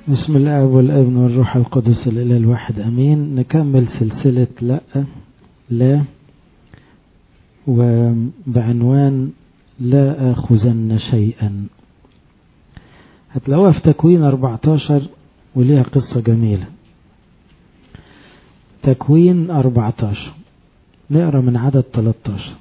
بسم الله والابن والروح القدس الإله الواحد أمين نكمل سلسلة لا لا وبعنوان لا آخذن شيئا هتلاقوها في تكوين 14 وليها قصة جميلة تكوين 14 نقرأ من عدد 13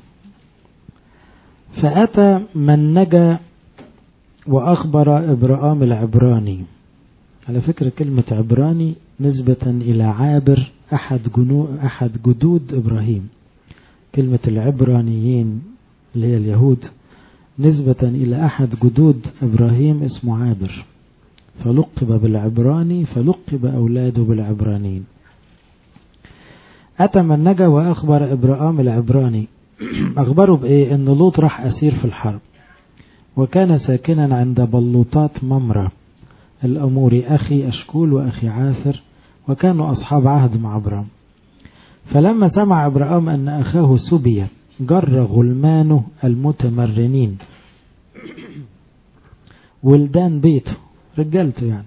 فأتى من نجا وأخبر إبرام العبراني على فكرة كلمة عبراني نسبة إلى عابر أحد, جنو أحد جدود إبراهيم كلمة العبرانيين اللي هي اليهود نسبة إلى أحد جدود إبراهيم اسمه عابر فلقب بالعبراني فلقب أولاده بالعبرانيين أتى من نجا وأخبر إبراهام العبراني أخبره بإيه إن لوط راح أسير في الحرب وكان ساكنا عند بلوطات ممرة الأموري أخي أشكول وأخي عاثر وكانوا أصحاب عهد مع أبرام فلما سمع أبرام أن أخاه سبي جر غلمانه المتمرنين ولدان بيته رجالته يعني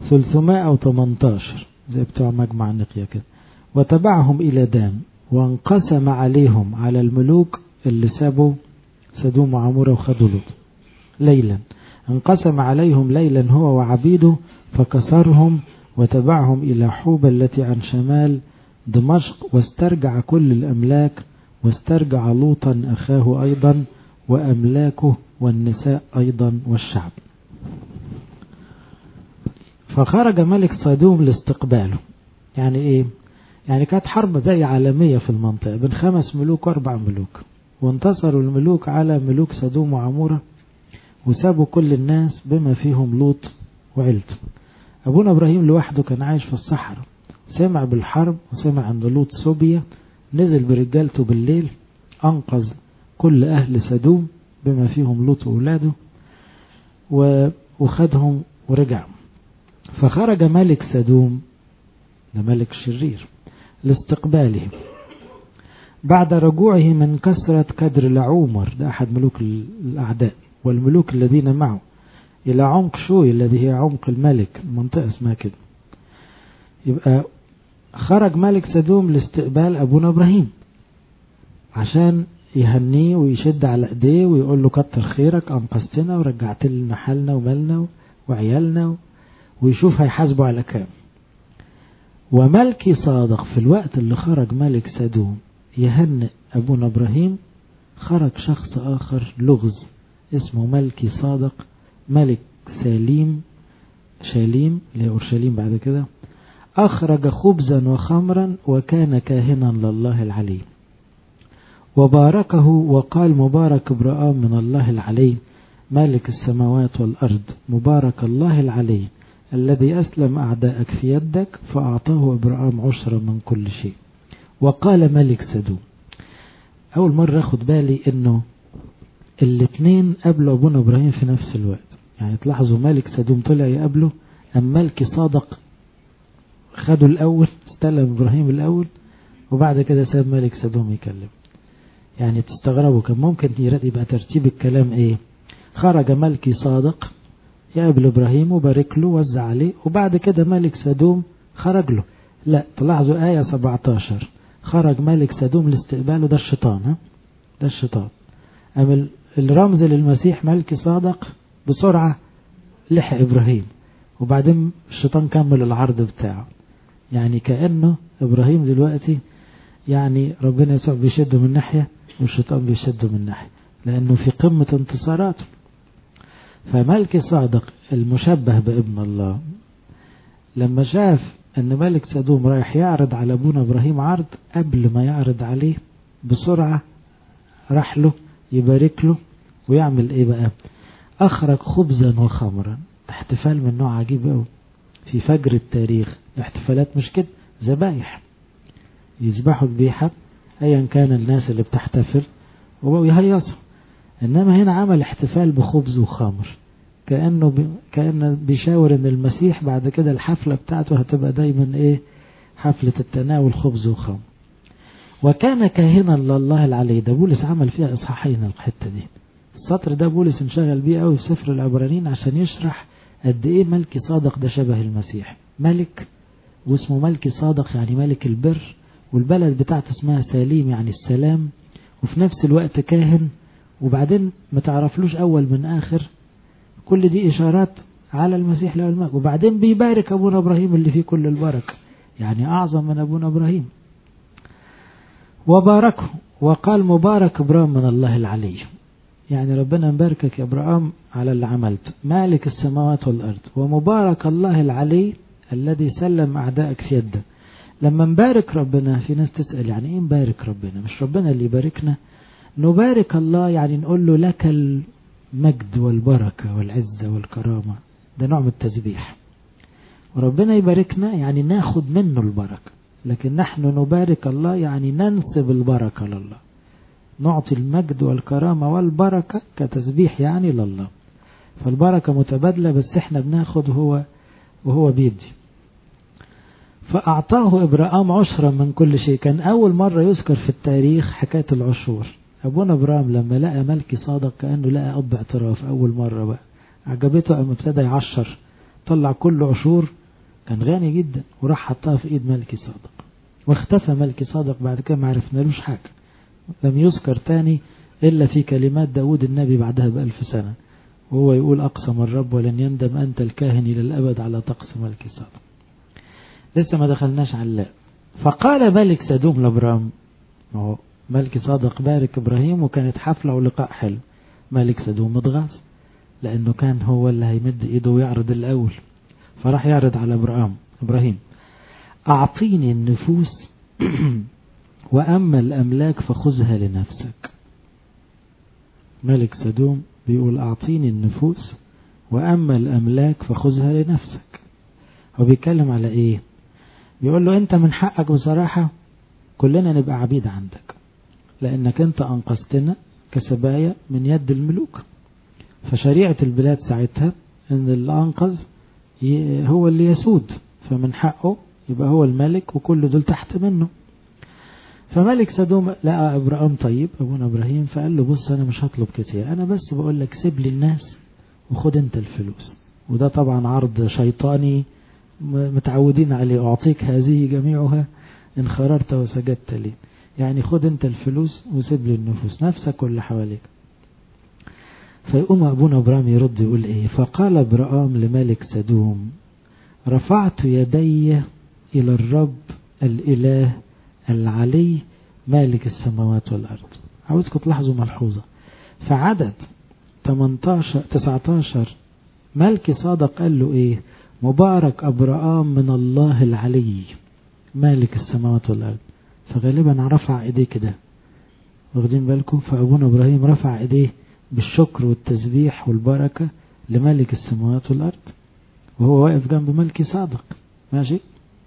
318 زي بتوع مجمع النقية كده وتبعهم إلى دان وانقسم عليهم على الملوك اللي سابوا سدوم وعمورة وخدوا لوط ليلا انقسم عليهم ليلا هو وعبيده فكسرهم وتبعهم إلى حوبة التي عن شمال دمشق واسترجع كل الأملاك واسترجع لوطا أخاه أيضا وأملاكه والنساء أيضا والشعب فخرج ملك صدوم لاستقباله يعني ايه يعني كانت حرب زي عالمية في المنطقة بين خمس ملوك واربع ملوك وانتصروا الملوك على ملوك سدوم وعمورة وسابوا كل الناس بما فيهم لوط وعيلته أبونا إبراهيم لوحده كان عايش في الصحراء سمع بالحرب وسمع أن لوط صوبيا نزل برجالته بالليل أنقذ كل أهل سدوم بما فيهم لوط وأولاده وخدهم ورجع فخرج ملك سدوم ده ملك شرير لاستقبالهم بعد رجوعه من كسرة كدر لعومر ده أحد ملوك الأعداء والملوك الذين معه إلى عمق شوي الذي هي عمق الملك المنطقة اسمها كده يبقى خرج ملك سدوم لاستقبال أبونا إبراهيم عشان يهنيه ويشد على ايديه ويقول له كتر خيرك أنقذتنا ورجعت لنا محلنا ومالنا وعيالنا ويشوف هيحاسبه على كام وملكي صادق في الوقت اللي خرج ملك سدوم يهنئ أبونا إبراهيم خرج شخص آخر لغز اسمه ملكي صادق ملك سليم شاليم اللي هي أورشليم بعد كده أخرج خبزا وخمرا وكان كاهنا لله العلي وباركه وقال مبارك ابراهام من الله العلي مالك السماوات والأرض مبارك الله العلي الذي أسلم أعداءك في يدك فأعطاه إبراهام عشرا من كل شيء وقال ملك سدوم أول مرة أخد بالي أنه الاثنين قابلوا أبونا إبراهيم في نفس الوقت يعني تلاحظوا ملك سدوم طلع يقابله أم ملكي صادق خدوا الأول استلم إبراهيم الأول وبعد كده ساب ملك سدوم يكلم يعني تستغربوا كان ممكن يبقى ترتيب الكلام ايه خرج ملكي صادق يقابل إبراهيم وبارك له وزع عليه وبعد كده ملك سدوم خرج له لا تلاحظوا آية 17 خرج ملك سدوم لاستقباله ده الشيطان ها ده الشيطان أما الرمز للمسيح ملكي صادق بسرعة لحق إبراهيم وبعدين الشيطان كمل العرض بتاعه يعني كأنه إبراهيم دلوقتي يعني ربنا يسوع بيشده من ناحية والشيطان بيشده من ناحية لأنه في قمة انتصاراته فملك صادق المشبه بابن الله لما شاف أن ملك سدوم رايح يعرض على أبونا إبراهيم عرض قبل ما يعرض عليه بسرعة راح له يبارك له ويعمل ايه بقى اخرج خبزا وخمرا احتفال من نوع عجيب قوي في فجر التاريخ الاحتفالات مش كده ذبايح يذبحوا ذبيحة ايا كان الناس اللي بتحتفل وبقوا يهيصوا انما هنا عمل احتفال بخبز وخمر كأنه بي كأنه بيشاور ان المسيح بعد كده الحفلة بتاعته هتبقى دايما ايه حفلة التناول خبز وخمر وكان كاهنا لله العلي ده بولس عمل فيها اصحاحين الحته دي السطر ده بولس انشغل بيه قوي في سفر العبرانيين عشان يشرح قد ايه ملكي صادق ده شبه المسيح ملك واسمه ملكي صادق يعني ملك البر والبلد بتاعته اسمها سليم يعني السلام وفي نفس الوقت كاهن وبعدين ما تعرفلوش اول من اخر كل دي اشارات على المسيح له المجد وبعدين بيبارك ابونا ابراهيم اللي فيه كل البركه يعني اعظم من ابونا ابراهيم وباركه وقال مبارك ابراهيم من الله العلي يعني ربنا مباركك يا ابراهيم على اللي عملته مالك السماوات والارض ومبارك الله العلي الذي سلم اعدائك في يده لما نبارك ربنا في ناس تسال يعني ايه نبارك ربنا مش ربنا اللي يباركنا نبارك الله يعني نقول له لك المجد والبركه والعزه والكرامه ده نوع من التسبيح وربنا يباركنا يعني ناخد منه البركه لكن نحن نبارك الله يعني ننسب البركه لله نعطي المجد والكرامة والبركة كتسبيح يعني لله فالبركة متبادلة بس احنا بناخد هو وهو بيدي فأعطاه إبراهام عشرا من كل شيء كان أول مرة يذكر في التاريخ حكاية العشور أبونا إبراهيم لما لقى ملكي صادق كأنه لقى أب اعتراف أول مرة بقى عجبته أما ابتدى يعشر طلع كل عشور كان غني جدا وراح حطها في إيد ملكي صادق واختفى ملكي صادق بعد كده ما عرفنالوش حاجة لم يذكر تاني إلا في كلمات داود النبي بعدها بألف سنة وهو يقول أقسم الرب ولن يندم أنت الكاهن إلى الأبد على طقس ملك صادق لسه ما دخلناش على الله فقال ملك سدوم لابرام هو ملك صادق بارك إبراهيم وكانت حفلة ولقاء حلو ملك سدوم اتغاظ لأنه كان هو اللي هيمد إيده ويعرض الأول فراح يعرض على إبراهيم إبراهيم أعطيني النفوس وأما الأملاك فخذها لنفسك ملك سدوم بيقول أعطيني النفوس وأما الأملاك فخذها لنفسك هو بيتكلم على إيه بيقول له أنت من حقك بصراحة كلنا نبقى عبيد عندك لأنك أنت أنقذتنا كسبايا من يد الملوك فشريعة البلاد ساعتها أن اللي أنقذ هو اللي يسود فمن حقه يبقى هو الملك وكل دول تحت منه فملك سدوم لقى ابراهيم طيب ابونا ابراهيم فقال له بص انا مش هطلب كتير انا بس بقول لك سيب لي الناس وخد انت الفلوس وده طبعا عرض شيطاني متعودين عليه اعطيك هذه جميعها ان خررت وسجدت لي يعني خد انت الفلوس وسيب لي النفوس نفسك واللي حواليك فيقوم ابونا ابراهيم يرد يقول ايه فقال ابراهيم لملك سدوم رفعت يدي الى الرب الاله العلي مالك السماوات والأرض عاوزكم تلاحظوا ملحوظة فعدد 18 19 ملك صادق قال له ايه مبارك أبرام من الله العلي مالك السماوات والأرض فغالبا رفع ايديه كده واخدين بالكم فأبونا إبراهيم رفع ايديه بالشكر والتسبيح والبركة لملك السماوات والأرض وهو واقف جنب ملكي صادق ماشي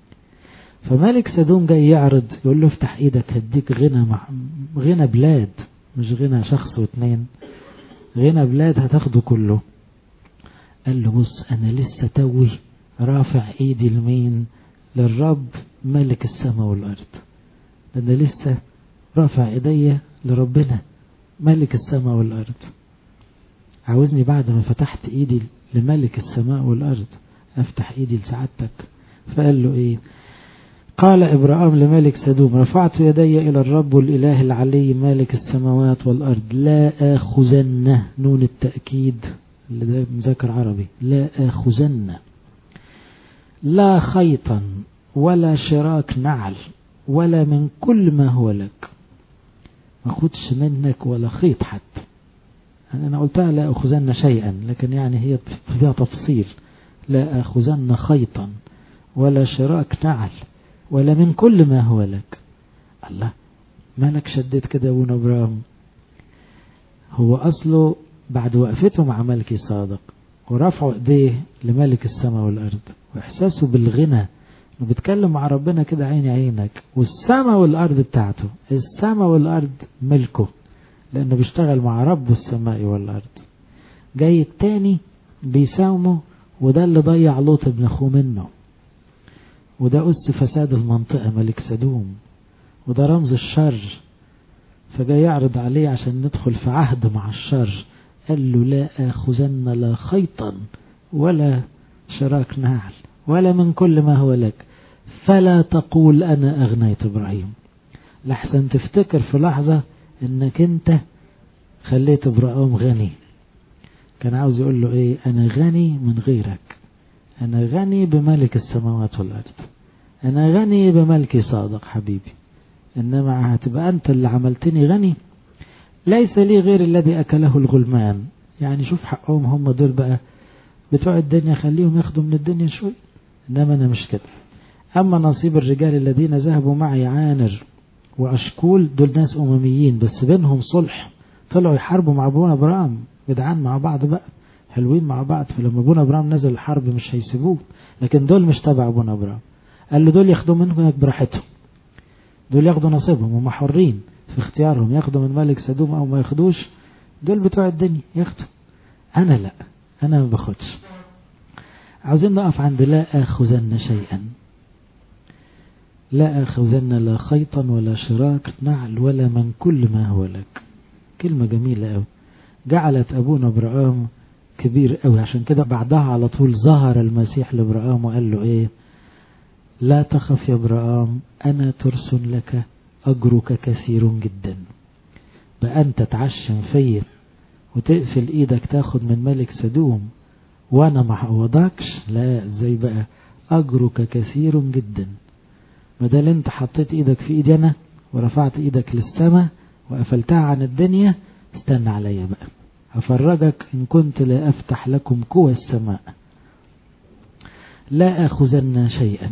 فملك سدوم جاي يعرض يقول له افتح ايدك هديك غنى مع غنى بلاد مش غنى شخص واثنين غنى بلاد هتاخده كله قال له بص انا لسه توي رافع ايدي لمين للرب ملك السماء والارض انا لسه رافع ايديا لربنا ملك السماء والارض عاوزني بعد ما فتحت ايدي لملك السماء والارض افتح ايدي لسعادتك فقال له ايه قال إبراهيم لملك سدوم رفعت يدي إلى الرب الإله العلي مالك السماوات والأرض لا آخذن نون التأكيد اللي ده مذاكر عربي لا آخذن لا خيطا ولا شراك نعل ولا من كل ما هو لك ما خدش منك ولا خيط حتى أنا قلتها لا أخذن شيئا لكن يعني هي فيها تفصيل لا أخذن خيطا ولا شراك نعل ولا من كل ما هو لك الله مالك شديت كده ابونا ابراهيم هو اصله بعد وقفته مع ملكي صادق ورفعوا ايديه لملك السماء والارض واحساسه بالغنى انه بيتكلم مع ربنا كده عيني عينك والسماء والارض بتاعته السماء والارض ملكه لانه بيشتغل مع رب السماء والارض جاي التاني بيساومه وده اللي ضيع لوط ابن اخوه منه وده أس فساد المنطقة ملك سدوم وده رمز الشر فجاي يعرض عليه عشان ندخل في عهد مع الشر قال له لا آخذن لا خيطا ولا شراك نعل ولا من كل ما هو لك فلا تقول أنا أغنيت إبراهيم لحسن تفتكر في لحظة انك انت خليت ابراهيم غني كان عاوز يقول له ايه انا غني من غيرك انا غني بملك السماوات والارض انا غني بملكي صادق حبيبي انما هتبقى انت اللي عملتني غني ليس لي غير الذي اكله الغلمان يعني شوف حقهم هم دول بقى بتوع الدنيا خليهم ياخدوا من الدنيا شوي انما انا مش كده اما نصيب الرجال الذين ذهبوا معي عانر وأشكول دول ناس أمميين بس بينهم صلح طلعوا يحاربوا مع أبونا أبرام جدعان مع بعض بقى حلوين مع بعض فلما أبونا أبرام نزل الحرب مش هيسيبوه لكن دول مش تبع أبونا أبرام قال له دول ياخدوا منكم براحتهم دول ياخدوا نصيبهم هم حرين في اختيارهم ياخدوا من ملك سدوم أو ما ياخدوش دول بتوع الدنيا ياخدوا أنا لا أنا ما باخدش عاوزين نقف عند لا آخذن شيئا لا أخذن لا خيطا ولا شراك نعل ولا من كل ما هو لك كلمة جميلة أوي جعلت أبونا إبراهيم كبير أوي عشان كده بعدها على طول ظهر المسيح لإبراهيم وقال له إيه لا تخف يا إبراهيم أنا ترس لك أجرك كثير جدا بقى أنت تعشم فيا وتقفل إيدك تاخد من ملك سدوم وأنا ما عوضكش لا زي بقى أجرك كثير جدا بدل انت حطيت ايدك في ايدي انا ورفعت ايدك للسماء وقفلتها عن الدنيا استنى عليا بقى هفرجك ان كنت لا افتح لكم قوى السماء لا اخذن شيئا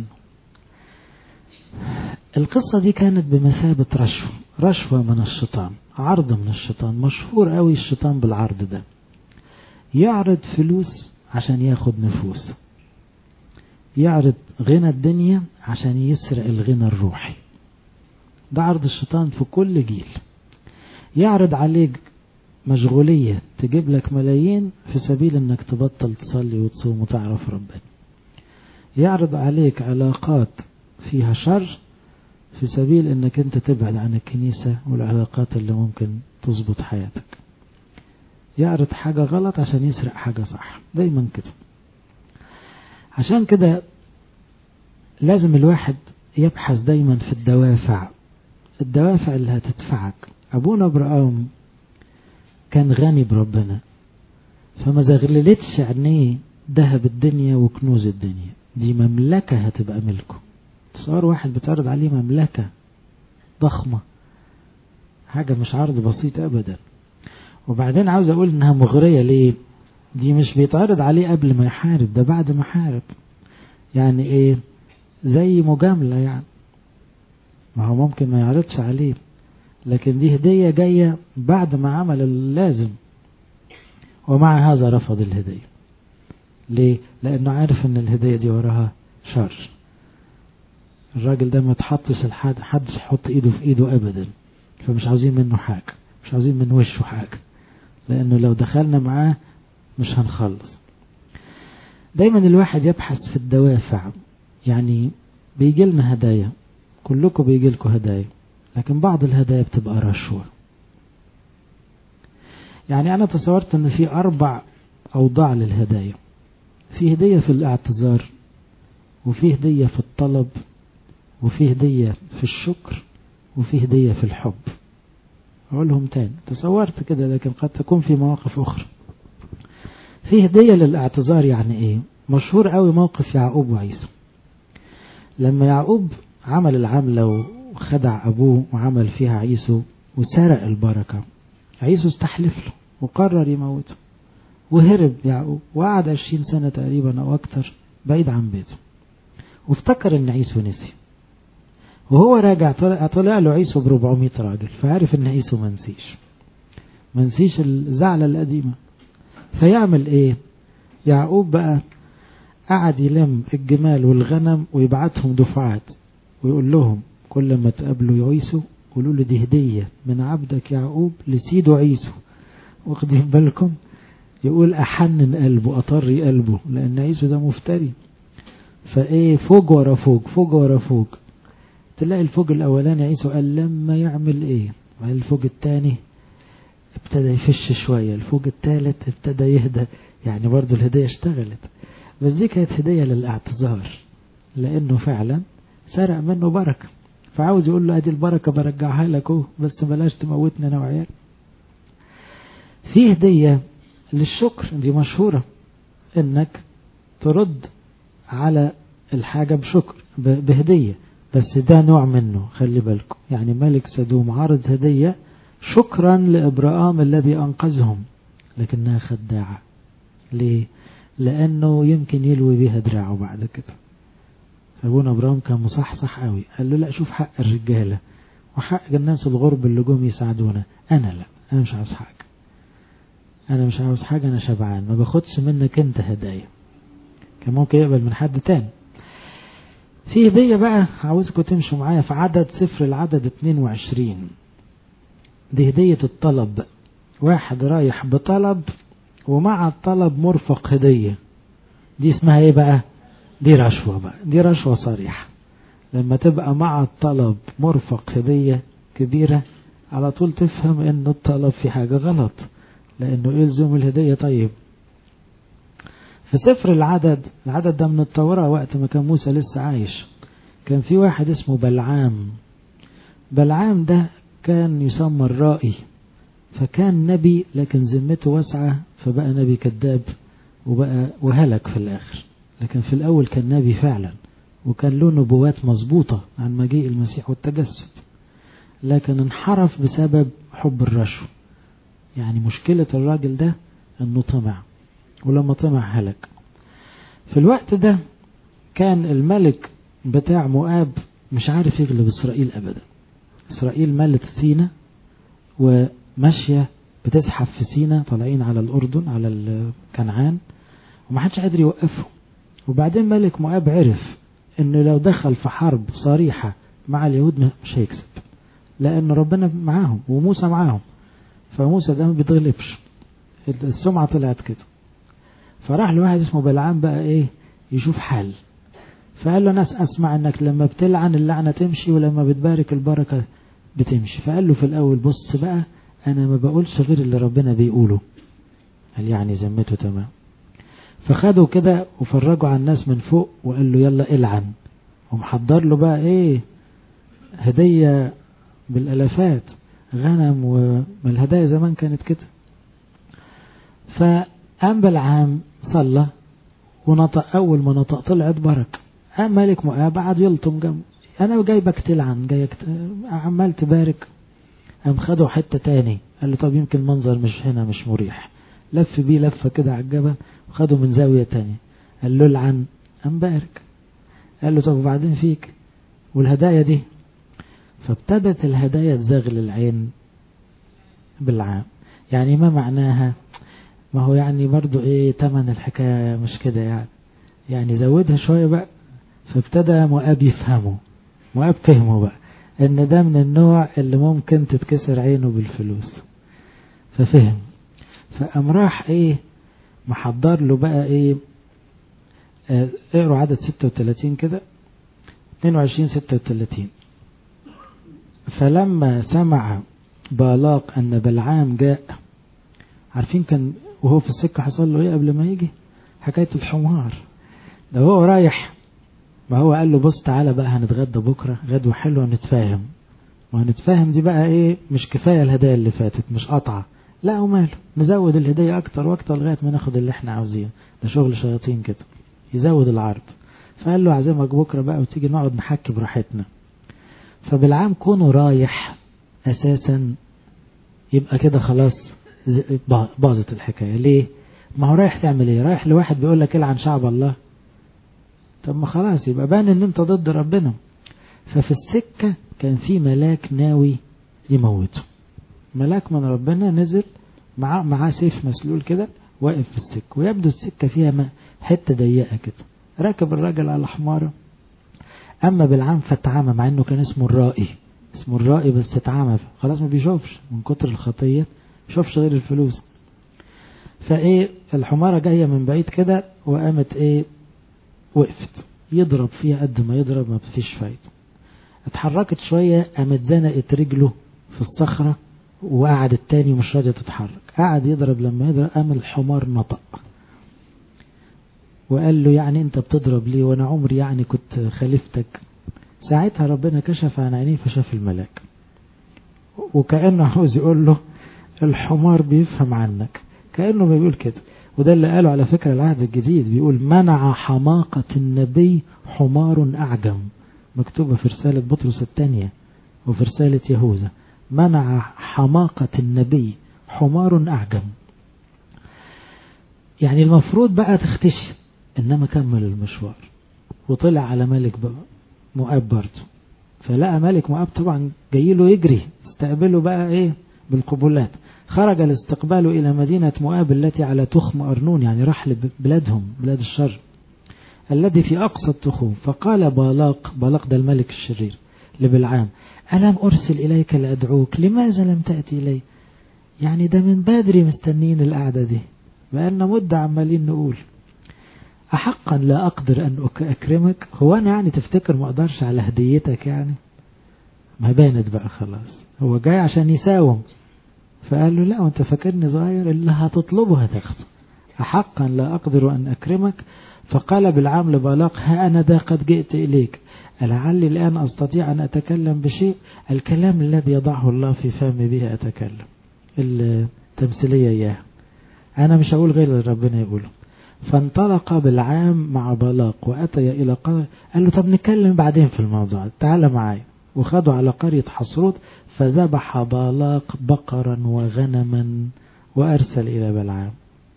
القصة دي كانت بمثابة رشوة رشوة من الشيطان عرض من الشيطان مشهور قوي الشيطان بالعرض ده يعرض فلوس عشان ياخد نفوس يعرض غنى الدنيا عشان يسرق الغنى الروحي ده عرض الشيطان في كل جيل يعرض عليك مشغولية تجيب لك ملايين في سبيل انك تبطل تصلي وتصوم وتعرف ربنا يعرض عليك علاقات فيها شر في سبيل انك انت تبعد عن الكنيسة والعلاقات اللي ممكن تظبط حياتك يعرض حاجة غلط عشان يسرق حاجة صح دايما كده عشان كده لازم الواحد يبحث دايما في الدوافع الدوافع اللي هتدفعك أبونا إبراهيم كان غني بربنا فما زغللتش عينيه ذهب الدنيا وكنوز الدنيا دي مملكة هتبقى ملكه تصور واحد بتعرض عليه مملكة ضخمة حاجة مش عرض بسيط أبدا وبعدين عاوز أقول إنها مغرية ليه دي مش بيتعرض عليه قبل ما يحارب ده بعد ما حارب يعني ايه زي مجاملة يعني ما هو ممكن ما يعرضش عليه لكن دي هدية جاية بعد ما عمل اللازم ومع هذا رفض الهدية ليه لانه عارف ان الهدية دي وراها شر الراجل ده ما تحطش الحد حدش يحط ايده في ايده ابدا فمش عاوزين منه حاجة مش عاوزين من وشه حاجة لانه لو دخلنا معاه مش هنخلص دايما الواحد يبحث في الدوافع يعني بيجي لنا هدايا كلكم بيجي لكم هدايا لكن بعض الهدايا بتبقى رشوة يعني أنا تصورت أن في أربع أوضاع للهدايا في هدية في الاعتذار وفي هدية في الطلب وفي هدية في الشكر وفي هدية في الحب أقولهم تاني تصورت كده لكن قد تكون في مواقف أخرى في هدية للاعتذار يعني ايه مشهور قوي موقف يعقوب وعيسو لما يعقوب عمل العملة وخدع أبوه وعمل فيها عيسو وسرق البركة عيسو استحلف له وقرر يموته وهرب يعقوب وقعد عشرين سنة تقريبا أو أكتر بعيد عن بيته وافتكر إن عيسو نسي وهو راجع طلع, طلع له عيسو ب 400 راجل فعرف إن عيسو منسيش منسيش الزعلة القديمة فيعمل ايه يعقوب بقى قعد يلم الجمال والغنم ويبعتهم دفعات ويقول لهم كل ما تقابلوا عيسو قولوا له دي هدية من عبدك يعقوب لسيده عيسو واخدين بالكم يقول أحنن قلبه أطري قلبه لأن عيسو ده مفتري فإيه فوق ورا فوق فوق ورا فوق تلاقي الفوق الأولاني عيسو قال لما يعمل إيه الفوق الثاني ابتدى يفش شوية الفوق الثالث ابتدى يهدى يعني برضو الهدية اشتغلت بس دي كانت هدية للاعتذار لأنه فعلا سرق منه بركة فعاوز يقول له ادي البركة برجعها لك اهو بس بلاش تموتني انا وعيالي في هدية للشكر دي مشهورة انك ترد على الحاجة بشكر بهدية بس ده نوع منه خلي بالكم يعني ملك سدوم عرض هدية شكرا لإبراهام الذي أنقذهم لكنها خداعة ليه لأنه يمكن يلوي بيها دراعه بعد كده أبونا إبراهيم كان مصحصح قوي قال له لا شوف حق الرجالة وحق الناس الغرب اللي جم يساعدونا أنا لا أنا مش عاوز حاجة أنا مش عاوز حاجة أنا شبعان ما باخدش منك أنت هدايا كان ممكن يقبل من حد تاني في هدية بقى عاوزكم تمشوا معايا في عدد صفر العدد 22 دي هدية الطلب واحد رايح بطلب ومع الطلب مرفق هدية دي اسمها ايه بقى دي رشوة بقى دي رشوة صريحة لما تبقى مع الطلب مرفق هدية كبيرة على طول تفهم ان الطلب في حاجة غلط لانه يلزم الهدية طيب في سفر العدد العدد ده من التوراة وقت ما كان موسى لسه عايش كان في واحد اسمه بلعام بلعام ده كان يسمى الرائي فكان نبي لكن ذمته واسعة فبقى نبي كذاب وبقى وهلك في الآخر لكن في الأول كان نبي فعلا وكان له نبوات مظبوطة عن مجيء المسيح والتجسد لكن انحرف بسبب حب الرشوة يعني مشكلة الراجل ده انه طمع ولما طمع هلك في الوقت ده كان الملك بتاع مؤاب مش عارف يغلب إسرائيل أبدا إسرائيل ملت سينا وماشية بتزحف في سينا طالعين على الأردن على كنعان ومحدش قادر يوقفهم وبعدين ملك مؤاب عرف انه لو دخل في حرب صريحة مع اليهود مش هيكسب لان ربنا معاهم وموسى معاهم فموسى ده ما بيتغلبش السمعة طلعت كده فراح لواحد اسمه بلعام بقى ايه يشوف حل فقال له ناس اسمع انك لما بتلعن اللعنة تمشي ولما بتبارك البركة بتمشي فقال له في الاول بص بقى انا ما بقولش غير اللي ربنا بيقوله قال يعني ذمته تمام فخدوا كده وفرجوا على الناس من فوق وقال له يلا العن ومحضر له بقى ايه هدية بالالافات غنم وما الهدايا زمان كانت كده فقام بلعام صلى ونطق اول ما نطق طلعت بركة قام ملك مؤاب قعد يلطم جنبه انا جايبك تلعن جايك عمال تبارك قام خده حتة تاني قال له طب يمكن منظر مش هنا مش مريح لف بيه لفة كده على الجبل وخده من زاوية تانية قال له العن قام بارك قال له طب وبعدين فيك والهدايا دي فابتدت الهدايا تزغل العين بالعام يعني ما معناها ما هو يعني برضو ايه تمن الحكاية مش كده يعني يعني زودها شوية بقى فابتدى مؤاب يفهمه مؤاب فهمه بقى ان ده من النوع اللي ممكن تتكسر عينه بالفلوس ففهم فقام راح ايه محضر له بقى ايه اه اقروا عدد 36 كده 22 36 فلما سمع بالاق ان بلعام جاء عارفين كان وهو في السكة حصل له ايه قبل ما يجي حكاية الحمار ده هو رايح ما هو قال له بص تعالى بقى هنتغدى بكرة غدوة حلوة نتفاهم وهنتفاهم دي بقى ايه مش كفاية الهدايا اللي فاتت مش قطعة لا وماله نزود الهدية اكتر واكتر لغاية ما ناخد اللي احنا عاوزينه ده شغل شياطين كده يزود العرض فقال له اعزمك بكرة بقى وتيجي نقعد نحكي براحتنا فبالعام كونه رايح اساسا يبقى كده خلاص باظت الحكاية ليه ما هو رايح تعمل ايه رايح لواحد بيقول لك العن شعب الله طب ما خلاص يبقى بان ان انت ضد ربنا ففي السكة كان في ملاك ناوي يموته ملاك من ربنا نزل معاه معاه سيف مسلول كده واقف في السكة ويبدو السكة فيها حتة ضيقة كده راكب الراجل على حماره أما بالعام فاتعامى مع إنه كان اسمه الرائي اسمه الرائي بس اتعامى خلاص ما بيشوفش من كتر الخطية بيشوفش غير الفلوس فايه الحمارة جاية من بعيد كده وقامت ايه وقفت يضرب فيها قد ما يضرب ما فيش فايدة اتحركت شوية قامت زنقت رجله في الصخرة وقعد التاني مش راضية تتحرك قعد يضرب لما يضرب قام الحمار نطق وقال له يعني انت بتضرب لي وانا عمري يعني كنت خليفتك ساعتها ربنا كشف عن عينيه فشاف الملاك وكأنه عاوز يقول له الحمار بيفهم عنك كأنه بيقول كده وده اللي قاله على فكرة العهد الجديد بيقول منع حماقة النبي حمار أعجم مكتوبة في رسالة بطرس الثانية وفي رسالة يهوذا منع حماقة النبي حمار أعجم يعني المفروض بقى تختشي إنما كمل المشوار وطلع على ملك بقى مؤاب برضه فلقى ملك مؤاب طبعا جاي له يجري استقبله بقى ايه بالقبولات خرج الاستقبال إلى مدينة مؤاب التي على تخم أرنون يعني راح لبلادهم بلاد الشر الذي في أقصى التخوم فقال بالاق بالاق ده الملك الشرير لبلعام ألم أرسل إليك لأدعوك لماذا لم تأتي إلي يعني ده من بدري مستنين القعدة دي بقالنا مدة عمالين نقول أحقا لا أقدر أن أكرمك هو أنا يعني تفتكر ما أقدرش على هديتك يعني ما بانت بقى خلاص هو جاي عشان يساوم فقال له لا وانت فاكرني صغير اللي هتطلبه هتاخده أحقا لا أقدر أن أكرمك فقال بالعام لبلاق ها أنا ذا قد جئت إليك لعلي الآن أستطيع أن أتكلم بشيء الكلام الذي يضعه الله في فمي به أتكلم التمثيلية إياه أنا مش هقول غير اللي ربنا يقوله فانطلق بالعام مع بلاق وأتي إلى قرية قال له طب نتكلم بعدين في الموضوع تعال معايا وخدوا على قرية حصروت فذبح بالاق بقرا وغنما وأرسل إلى بلعام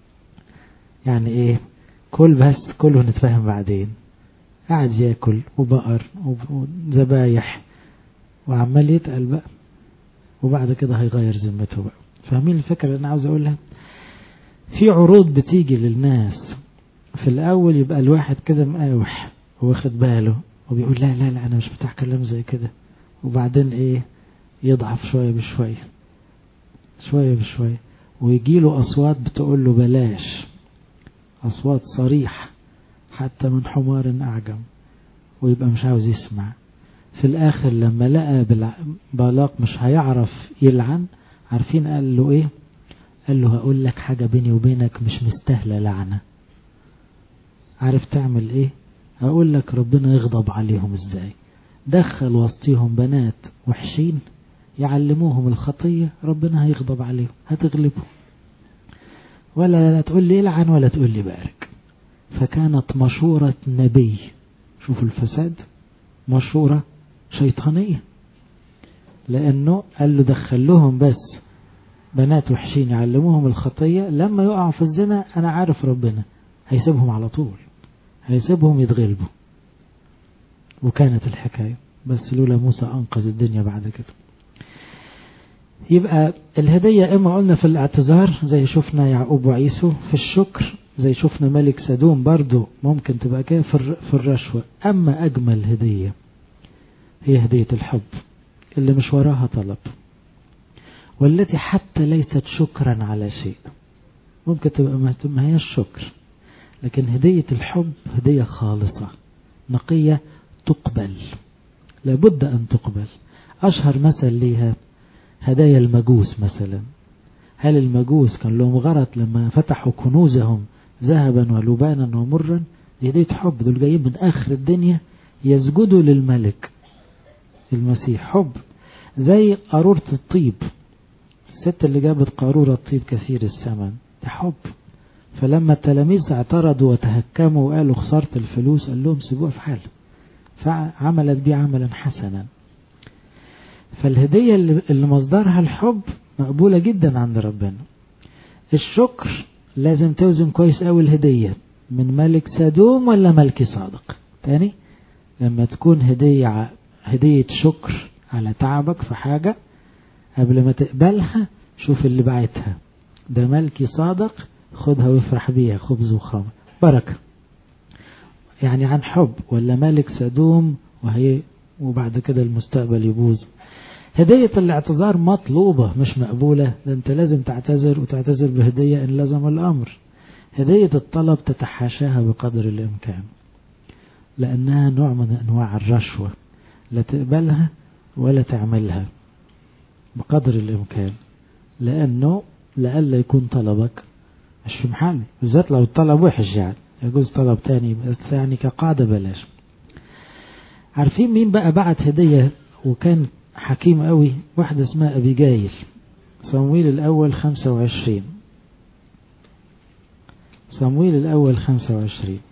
يعني إيه كل بس كله نتفاهم بعدين قاعد ياكل وبقر وذبايح وعمال يتقل بقى وبعد كده هيغير ذمته بقى فاهمين الفكرة اللي أنا عاوز أقولها في عروض بتيجي للناس في الأول يبقى الواحد كده مقاوح واخد باله وبيقول لا لا لا أنا مش بتاع كلام زي كده وبعدين إيه يضعف شوية بشوية شوية بشوية ويجيله أصوات بتقول له بلاش أصوات صريحة حتى من حمار أعجم ويبقى مش عاوز يسمع في الآخر لما لقى بالاق مش هيعرف يلعن عارفين قال له إيه قال له هقول لك حاجة بيني وبينك مش مستاهلة لعنة عارف تعمل إيه هقول لك ربنا يغضب عليهم إزاي دخل وسطيهم بنات وحشين يعلموهم الخطية ربنا هيغضب عليهم هتغلبهم ولا لا تقول لي العن ولا تقول لي بارك فكانت مشورة نبي شوفوا الفساد مشورة شيطانية لأنه قال له دخل لهم بس بنات وحشين يعلموهم الخطية لما يقعوا في الزنا أنا عارف ربنا هيسيبهم على طول هيسيبهم يتغلبوا وكانت الحكاية بس لولا موسى أنقذ الدنيا بعد كده يبقى الهدية إما قلنا في الاعتذار زي شفنا يعقوب وعيسو في الشكر زي شفنا ملك سدوم برضو ممكن تبقى كده في الرشوة أما أجمل هدية هي هدية الحب اللي مش وراها طلب والتي حتى ليست شكرا على شيء ممكن تبقى ما هي الشكر لكن هدية الحب هدية خالصة نقية تقبل لابد أن تقبل أشهر مثل ليها هدايا المجوس مثلا هل المجوس كان لهم غرض لما فتحوا كنوزهم ذهبا ولبانا ومرا دي هدية حب دول جايين من آخر الدنيا يسجدوا للملك المسيح حب زي قارورة الطيب الست اللي جابت قارورة طيب كثير الثمن ده حب فلما التلاميذ اعترضوا وتهكموا وقالوا خسرت الفلوس قال لهم سيبوها في حالها فعملت بيه عملا حسنا فالهدية اللي مصدرها الحب مقبولة جدا عند ربنا الشكر لازم توزن كويس قوي الهدية من ملك سدوم ولا ملك صادق تاني لما تكون هدية هدية شكر على تعبك في حاجة قبل ما تقبلها شوف اللي بعتها ده ملكي صادق خدها وافرح بيها خبز وخمر بركة يعني عن حب ولا ملك سدوم وهي وبعد كده المستقبل يبوظ هدية الاعتذار مطلوبة مش مقبولة ده انت لازم تعتذر وتعتذر بهدية ان لزم الامر هدية الطلب تتحاشاها بقدر الامكان لانها نوع من انواع الرشوة لا تقبلها ولا تعملها بقدر الامكان لانه لألا يكون طلبك مش في محله بالذات لو الطلب وحش يعني يجوز طلب تاني بس يعني كقاعدة بلاش عارفين مين بقى بعت هدية وكان حكيم قوي واحدة اسمها أبيجايل صمويل الأول خمسة وعشرين صمويل الأول خمسة وعشرين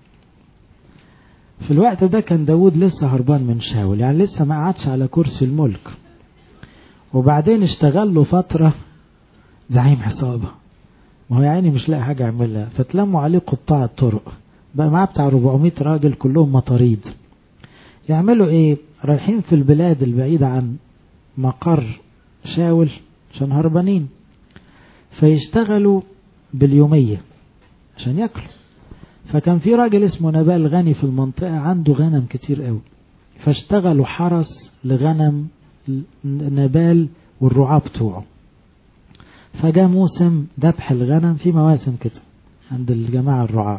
في الوقت ده كان داود لسه هربان من شاول يعني لسه ما قعدش على كرسي الملك وبعدين اشتغل له فترة زعيم عصابة ما هو يعني مش لاقي حاجة يعملها فتلموا عليه قطاع الطرق بقى معاه بتاع 400 راجل كلهم مطاريد يعملوا ايه رايحين في البلاد البعيدة عن مقر شاول عشان هربانين فيشتغلوا باليومية عشان ياكلوا فكان في راجل اسمه نبال غني في المنطقة عنده غنم كتير قوي فاشتغلوا حرس لغنم نبال والرعاة بتوعه فجاء موسم ذبح الغنم في مواسم كده عند الجماعة الرعاة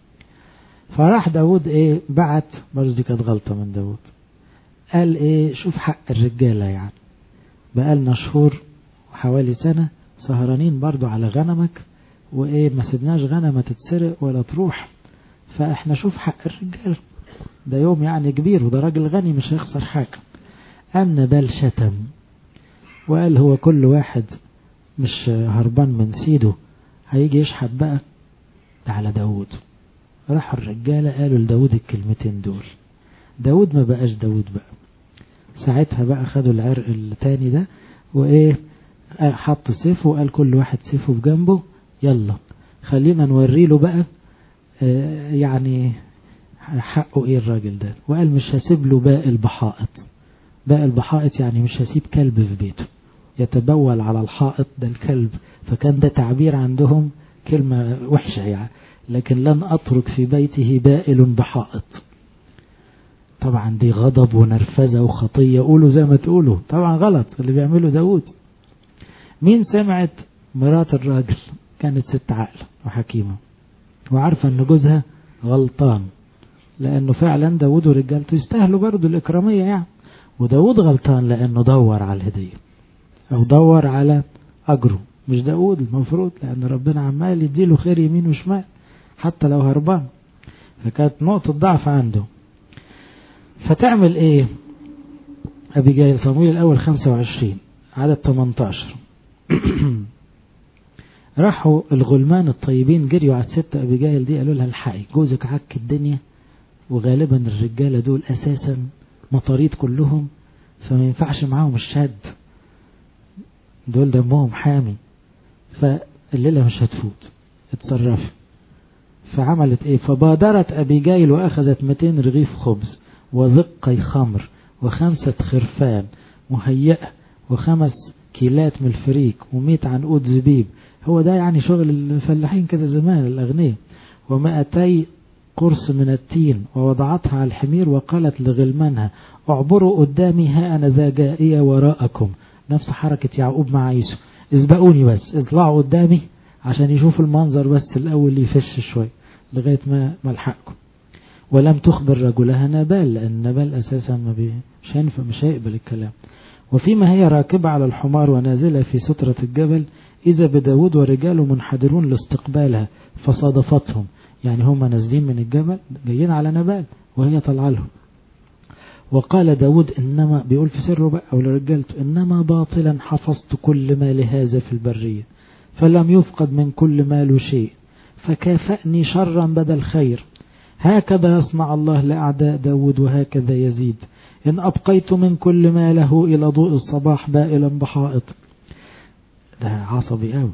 فراح داود ايه بعت برضه دي كانت غلطة من داود قال ايه شوف حق الرجالة يعني بقالنا شهور حوالي سنة سهرانين برضو على غنمك وايه ما سيبناش غنمة تتسرق ولا تروح فاحنا شوف حق الرجال ده يوم يعني كبير وده راجل غني مش هيخسر حاجة قام نبال شتم وقال هو كل واحد مش هربان من سيده هيجي يشحت بقى ده على داود راحوا الرجالة قالوا لداود الكلمتين دول داود ما بقاش داود بقى ساعتها بقى خدوا العرق التاني ده وايه حط سيفه وقال كل واحد سيفه في جنبه يلا خلينا نوري له بقى آه يعني حقه ايه الراجل ده وقال مش هسيب له باقي البحائط باقي البحائط يعني مش هسيب كلب في بيته يتبول على الحائط ده الكلب فكان ده تعبير عندهم كلمة وحشة يعني لكن لن أترك في بيته بائل بحائط طبعا دي غضب ونرفزة وخطية قولوا زي ما تقولوا طبعا غلط اللي بيعمله داود مين سمعت مرات الراجل كانت ست عقل وحكيمة وعارفة ان جوزها غلطان لانه فعلا داود ورجالته يستاهلوا برضه الاكرامية يعني وداود غلطان لانه دور على الهدية او دور على اجره مش داود المفروض لان ربنا عمال يديله خير يمين وشمال حتى لو هربان فكانت نقطة ضعف عنده فتعمل ايه ابي جاي صمويل الاول 25 عدد 18 راحوا الغلمان الطيبين جريوا على الست ابيجايل دي قالوا لها الحقي جوزك عك الدنيا وغالبا الرجاله دول اساسا مطاريد كلهم فما ينفعش معاهم الشد دول دمهم حامي فالليله مش هتفوت اتصرفي فعملت ايه فبادرت ابيجايل واخذت 200 رغيف خبز وذقي خمر وخمسة خرفان مهيئة وخمس كيلات من الفريك ومئة عنقود زبيب هو ده يعني شغل الفلاحين كده زمان الأغنياء ومائتي قرص من التين ووضعتها على الحمير وقالت لغلمانها اعبروا قدامي ها أنا ذا جائية وراءكم نفس حركة يعقوب مع عيسو اسبقوني بس اطلعوا قدامي عشان يشوفوا المنظر بس الأول يفش شوي لغاية ما ملحقكم ولم تخبر رجلها نبال لأن نبال أساسا ما بي مش هينفع مش هيقبل الكلام وفيما هي راكبة على الحمار ونازلة في سترة الجبل إذا بداود ورجاله منحدرون لاستقبالها فصادفتهم يعني هم نازلين من الجبل جايين على نبال وهي طالعه لهم وقال داود إنما بيقول في سره بقى أو لرجالته إنما باطلا حفظت كل ما لهذا في البرية فلم يفقد من كل مال شيء فكافأني شرا بدل خير هكذا يصنع الله لأعداء داود وهكذا يزيد إن أبقيت من كل ما له إلى ضوء الصباح بائلا بحائط ده عصبي قوي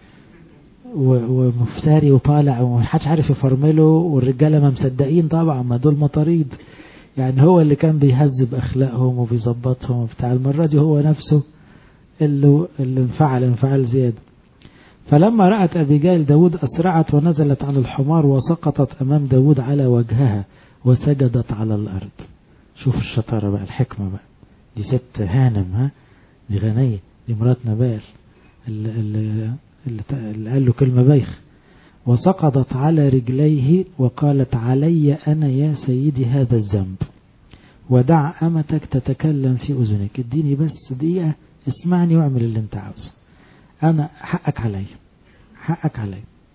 ومفتري وطالع ومحدش عارف يفرمله والرجالة ما مصدقين طبعا ما دول مطاريد يعني هو اللي كان بيهذب أخلاقهم وبيظبطهم بتاع المرة دي هو نفسه اللي, اللي انفعل انفعال زيادة فلما رأت أبيجايل داود أسرعت ونزلت عن الحمار وسقطت أمام داود على وجهها وسجدت على الأرض شوف الشطارة بقى الحكمة بقى دي ست هانم ها دي غنية دي مرات نبال اللي, اللي, اللي قال له كلمة بايخ وسقطت على رجليه وقالت علي أنا يا سيدي هذا الذنب ودع أمتك تتكلم في أذنك اديني بس دقيقة اسمعني واعمل اللي انت عاوزه أنا حقك علي حقك علي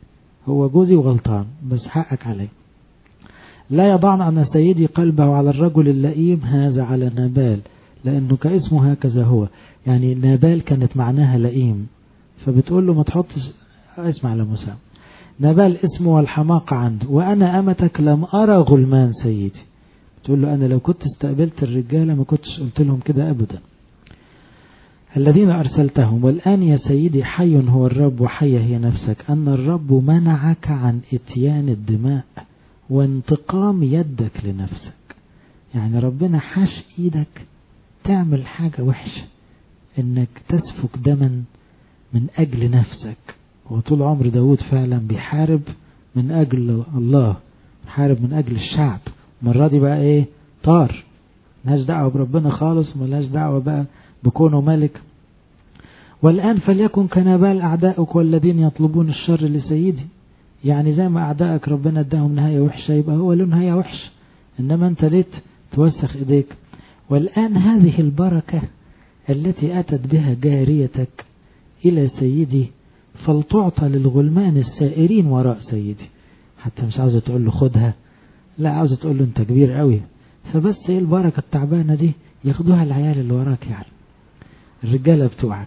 هو جوزي وغلطان بس حقك علي لا يضعن أن سيدي قلبه على الرجل اللئيم هذا على نابال لأنه كاسمه هكذا هو يعني نابال كانت معناها لئيم فبتقول له ما تحطش اسمع على موسى نابال اسمه والحماقة عنده وأنا أمتك لم أرى غلمان سيدي تقول له أنا لو كنت استقبلت الرجالة ما كنتش قلت لهم كده أبدا الذين أرسلتهم والآن يا سيدي حي هو الرب وحي هي نفسك أن الرب منعك عن إتيان الدماء وانتقام يدك لنفسك يعني ربنا حاش إيدك تعمل حاجة وحشة إنك تسفك دما من أجل نفسك وطول عمر داود فعلا بيحارب من أجل الله بيحارب من أجل الشعب المرة دي بقى إيه طار ملهاش دعوة بربنا خالص وملهاش دعوة بقى بكونه ملك والآن فليكن كنبال أعدائك والذين يطلبون الشر لسيدي يعني زي ما أعدائك ربنا اداهم نهاية وحشة يبقى هو له نهاية وحشة إنما أنت ليه توسخ إيديك والآن هذه البركة التي أتت بها جاريتك إلى سيدي فلتعطى للغلمان السائرين وراء سيدي حتى مش عاوزة تقول له خدها لا عاوزة تقول له أنت كبير قوي فبس إيه البركة التعبانة دي ياخدوها العيال اللي وراك يعني الرجالة بتوعك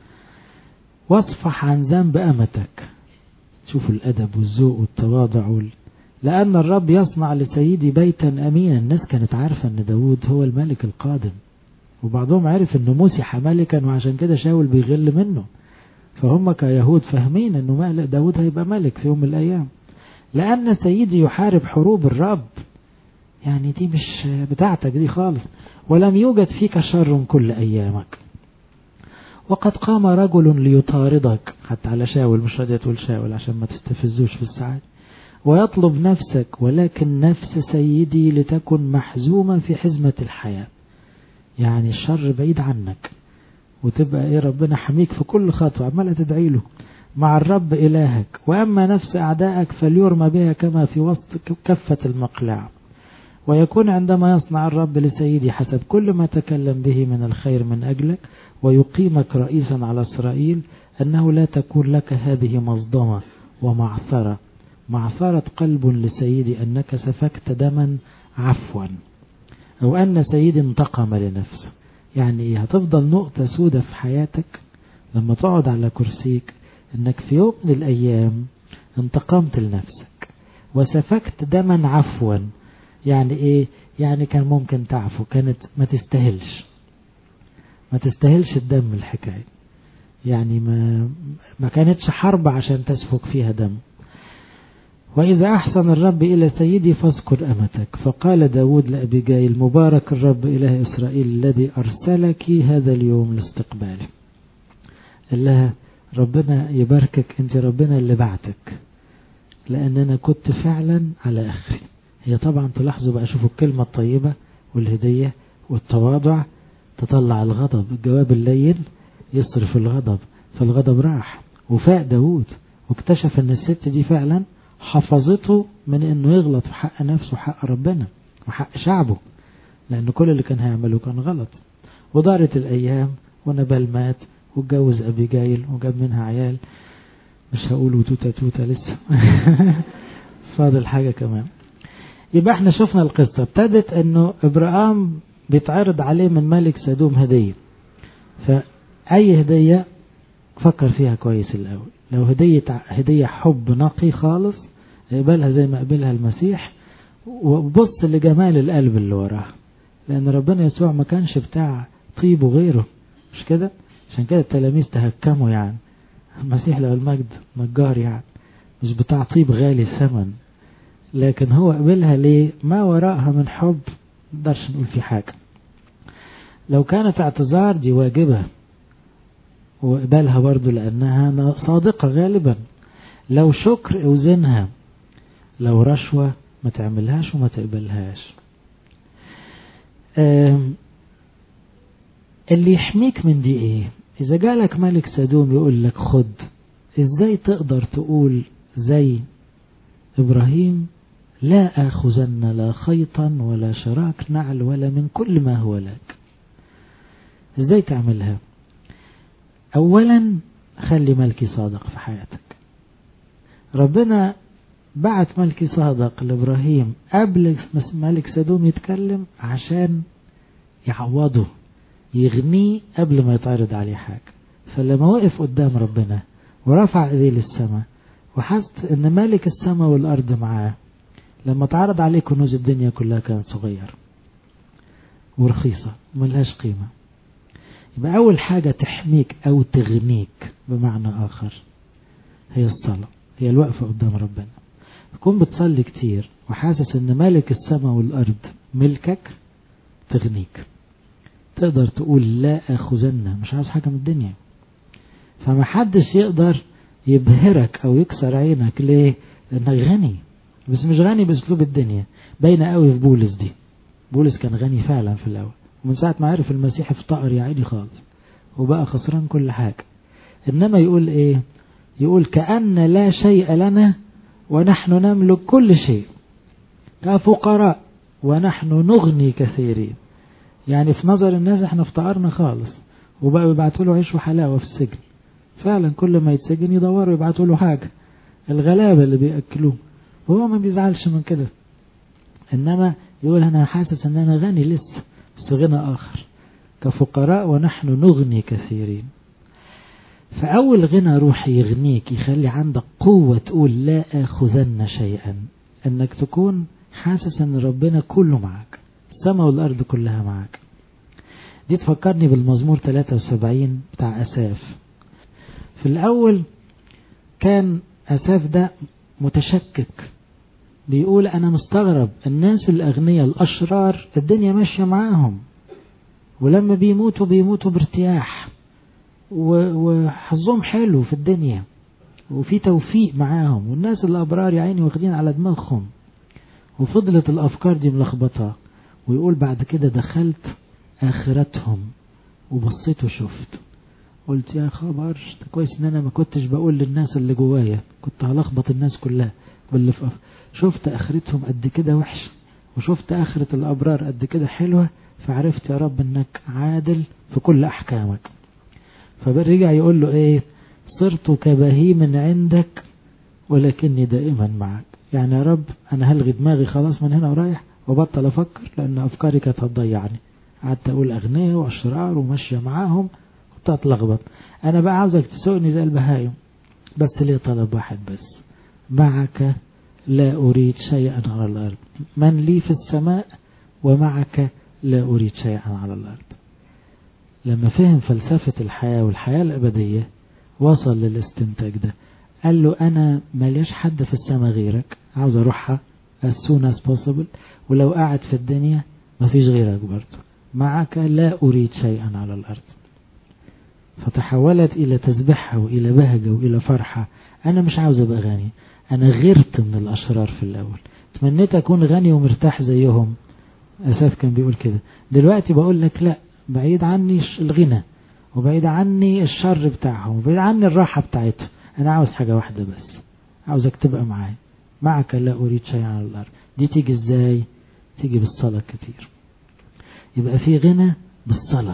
واصفح عن ذنب أمتك شوفوا الأدب والذوق والتواضع وال... لأن الرب يصنع لسيدي بيتا أمينا الناس كانت عارفة أن داود هو الملك القادم وبعضهم عرف أنه مسح ملكا وعشان كده شاول بيغل منه فهم كيهود فاهمين أنه داود هيبقى ملك في يوم من الأيام لأن سيدي يحارب حروب الرب يعني دي مش بتاعتك دي خالص ولم يوجد فيك شر كل أيامك وقد قام رجل ليطاردك حتى على شاول مش راضية تقول شاول عشان ما تستفزوش في الساعات ويطلب نفسك ولكن نفس سيدي لتكن محزومة في حزمة الحياة يعني الشر بعيد عنك وتبقى ايه ربنا حميك في كل خطوة عمالة تدعي له مع الرب إلهك وأما نفس أعدائك فليرمى بها كما في وسط كفة المقلاع ويكون عندما يصنع الرب لسيدي حسب كل ما تكلم به من الخير من أجلك ويقيمك رئيسا على إسرائيل أنه لا تكون لك هذه مصدمة ومعثرة معثرة قلب لسيدي أنك سفكت دما عفوا أو أن سيدي انتقم لنفسه يعني هتفضل نقطة سودة في حياتك لما تقعد على كرسيك أنك في يوم من الأيام انتقمت لنفسك وسفكت دما عفوا يعني ايه يعني كان ممكن تعفو كانت ما تستاهلش ما تستاهلش الدم الحكاية يعني ما ما كانتش حرب عشان تسفك فيها دم وإذا أحسن الرب إلى سيدي فاذكر أمتك فقال داود لأبيجايل مبارك الرب إله إسرائيل الذي أرسلك هذا اليوم لاستقبالي قال لها ربنا يباركك أنت ربنا اللي بعتك لأن أنا كنت فعلا على آخري هي طبعا تلاحظوا بقى شوفوا الكلمة الطيبة والهدية والتواضع تطلع الغضب الجواب اللين يصرف الغضب فالغضب راح وفاق داود واكتشف ان الست دي فعلا حفظته من انه يغلط في حق نفسه وحق ربنا وحق شعبه لان كل اللي كان هيعمله كان غلط ودارت الايام ونبال مات واتجوز ابي جايل وجاب منها عيال مش هقول توتا توتا لسه فاضل حاجة كمان يبقى احنا شفنا القصة ابتدت انه ابراهام بيتعرض عليه من ملك سدوم هدية فأي هدية فكر فيها كويس الأول لو هدية هدية حب نقي خالص اقبلها زي ما قبلها المسيح وبص لجمال القلب اللي وراها لأن ربنا يسوع ما كانش بتاع طيب وغيره مش كده عشان كده التلاميذ تهكموا يعني المسيح له المجد نجار يعني مش بتاع طيب غالي ثمن لكن هو قبلها ليه ما وراءها من حب نقدرش نقول في حاجة لو كانت اعتذار دي واجبة وقبالها برضو لأنها صادقة غالبا لو شكر اوزنها لو رشوة ما تعملهاش وما تقبلهاش اللي يحميك من دي ايه اذا جالك ملك سدوم يقول لك خد ازاي تقدر تقول زي ابراهيم لا آخذن لا خيطا ولا شراك نعل ولا من كل ما هو لك ازاي تعملها اولا خلي ملكي صادق في حياتك ربنا بعت ملكي صادق لإبراهيم قبل ملك سدوم يتكلم عشان يعوضه يغنيه قبل ما يتعرض عليه حاجة فلما وقف قدام ربنا ورفع ايديه للسماء وحس ان مالك السماء والارض معاه لما تعرض عليه كنوز الدنيا كلها كانت صغيرة ورخيصة وملهاش قيمة يبقى أول حاجة تحميك أو تغنيك بمعنى آخر هي الصلاة هي الوقفة قدام ربنا تكون بتصلي كتير وحاسس ان مالك السماء والأرض ملكك تغنيك تقدر تقول لا أخذن مش عاوز حاجة من الدنيا فما حدش يقدر يبهرك أو يكسر عينك ليه لأنك غني بس مش غني بأسلوب الدنيا باينة قوي في بولس دي بولس كان غني فعلا في الأول ومن ساعة ما عرف المسيح افتقر يا عيني خالص وبقى خسران كل حاجة إنما يقول إيه يقول كأن لا شيء لنا ونحن نملك كل شيء كفقراء ونحن نغني كثيرين يعني في نظر الناس احنا افتقرنا خالص وبقى يبعتوا له عيش وحلاوة في السجن فعلا كل ما يتسجن يدوروا يبعتوا له حاجة الغلابة اللي بيأكلوه وهو ما بيزعلش من كده إنما يقول أنا حاسس أن أنا غني لسه بس غنى آخر كفقراء ونحن نغني كثيرين فأول غنى روحي يغنيك يخلي عندك قوة تقول لا آخذن شيئا أنك تكون حاسس أن ربنا كله معك السماء والأرض كلها معك دي تفكرني بالمزمور 73 بتاع أساف في الأول كان أساف ده متشكك بيقول أنا مستغرب الناس الأغنياء الأشرار الدنيا ماشية معاهم ولما بيموتوا بيموتوا بارتياح وحظهم حلو في الدنيا وفي توفيق معاهم والناس الأبرار يا عيني واخدين على دماغهم وفضلت الأفكار دي ملخبطة ويقول بعد كده دخلت آخرتهم وبصيت وشفت قلت يا خبر ده كويس ان انا ما كنتش بقول للناس اللي جوايا كنت هلخبط الناس كلها باللي في شفت اخرتهم قد كده وحش وشفت اخرة الابرار قد كده حلوة فعرفت يا رب انك عادل في كل احكامك فرجع يقول له ايه صرت كبهيم عندك ولكني دائما معك يعني يا رب انا هلغي دماغي خلاص من هنا ورايح وبطل افكر لان افكاري كانت هتضيعني قعدت اقول اغنياء واشرار وماشيه معاهم كنت اتلخبط انا بقى عاوزك تسوقني زي البهايم بس ليه طلب واحد بس معك لا اريد شيئا على الارض من لي في السماء ومعك لا اريد شيئا على الارض لما فهم فلسفة الحياة والحياة الأبدية وصل للاستنتاج ده قال له أنا مليش حد في السماء غيرك عاوز أروحها as soon as possible ولو قاعد في الدنيا مفيش غيرك برضه معك لا أريد شيئا على الأرض فتحولت إلى تسبحة وإلى بهجة وإلى فرحة أنا مش عاوز أبقى غني أنا غيرت من الأشرار في الأول تمنيت أكون غني ومرتاح زيهم أساس كان بيقول كده دلوقتي بقول لك لا بعيد عني الغنى وبعيد عني الشر بتاعهم وبعيد عني الراحة بتاعتهم أنا عاوز حاجة واحدة بس عاوزك تبقى معايا معك لا أريد شيء على الأرض دي تيجي إزاي تيجي بالصلاة كتير يبقى في غنى بالصلاة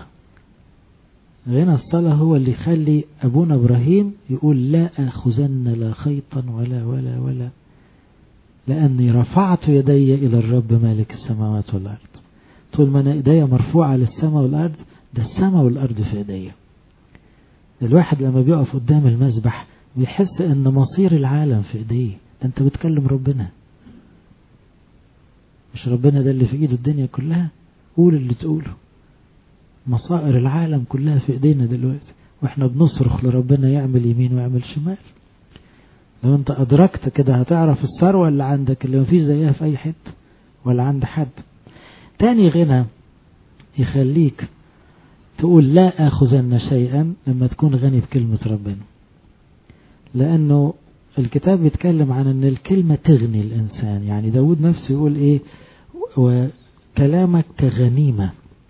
غنى الصلاة هو اللي يخلي أبونا إبراهيم يقول لا أخذن لا خيطا ولا ولا ولا لأني رفعت يدي إلى الرب مالك السماوات والأرض طول ما أنا إيديا مرفوعة للسماء والأرض ده السماء والأرض في إيديا الواحد لما بيقف قدام المسبح بيحس ان مصير العالم في ايديه ده انت بتكلم ربنا مش ربنا ده اللي في ايده الدنيا كلها قول اللي تقوله مصائر العالم كلها في ايدينا دلوقتي واحنا بنصرخ لربنا يعمل يمين ويعمل شمال لو انت ادركت كده هتعرف الثروة اللي عندك اللي مفيش زيها في اي حتة ولا عند حد تاني غنى يخليك تقول لا اخذن شيئا لما تكون غني بكلمة ربنا لأنه الكتاب بيتكلم عن أن الكلمة تغني الإنسان يعني داود نفسه يقول إيه وكلامك كغنيمة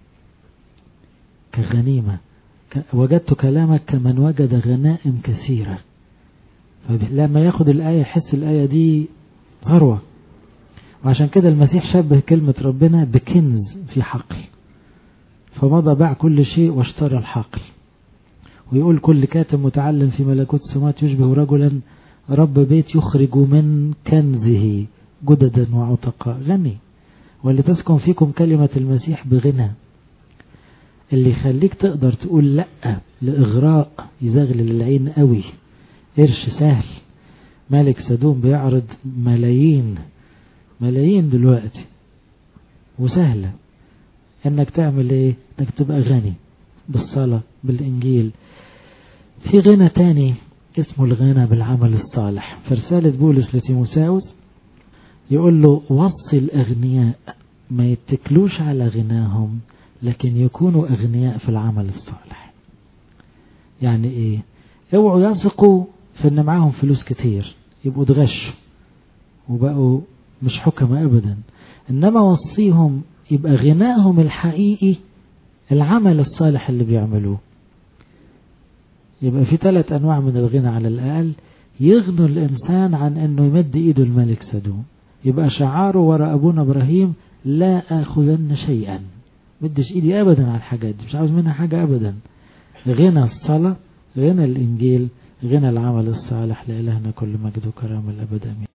كغنيمة وجدت كلامك كمن وجد غنائم كثيرة لما ياخد الآية يحس الآية دي ثروة وعشان كده المسيح شبه كلمة ربنا بكنز في حقل فمضى باع كل شيء واشترى الحقل ويقول كل كاتب متعلم في ملكوت السماوات يشبه رجلا رب بيت يخرج من كنزه جددا وعتقاء غني ولتسكن فيكم كلمة المسيح بغنى اللي يخليك تقدر تقول لأ لإغراء يزغلل العين قوي قرش سهل ملك سدوم بيعرض ملايين ملايين دلوقتي وسهلة انك تعمل ايه انك تبقى غني بالصلاة بالانجيل في غنى تاني اسمه الغنى بالعمل الصالح في رسالة بولس لتيموساوس يقول له وصي الأغنياء ما يتكلوش على غناهم لكن يكونوا أغنياء في العمل الصالح يعني إيه اوعوا يثقوا في ان معاهم فلوس كتير يبقوا اتغشوا وبقوا مش حكمة ابدا انما وصيهم يبقى غنائهم الحقيقي العمل الصالح اللي بيعملوه يبقى في ثلاث انواع من الغنى على الاقل يغنوا الانسان عن انه يمد ايده الملك سدوم يبقى شعاره وراء ابونا ابراهيم لا اخذن شيئا مدش ايدي ابدا على الحاجات دي مش عاوز منها حاجة ابدا غنى الصلاة غنى الانجيل غنى العمل الصالح لإلهنا كل مجد وكرامة الأبد أمين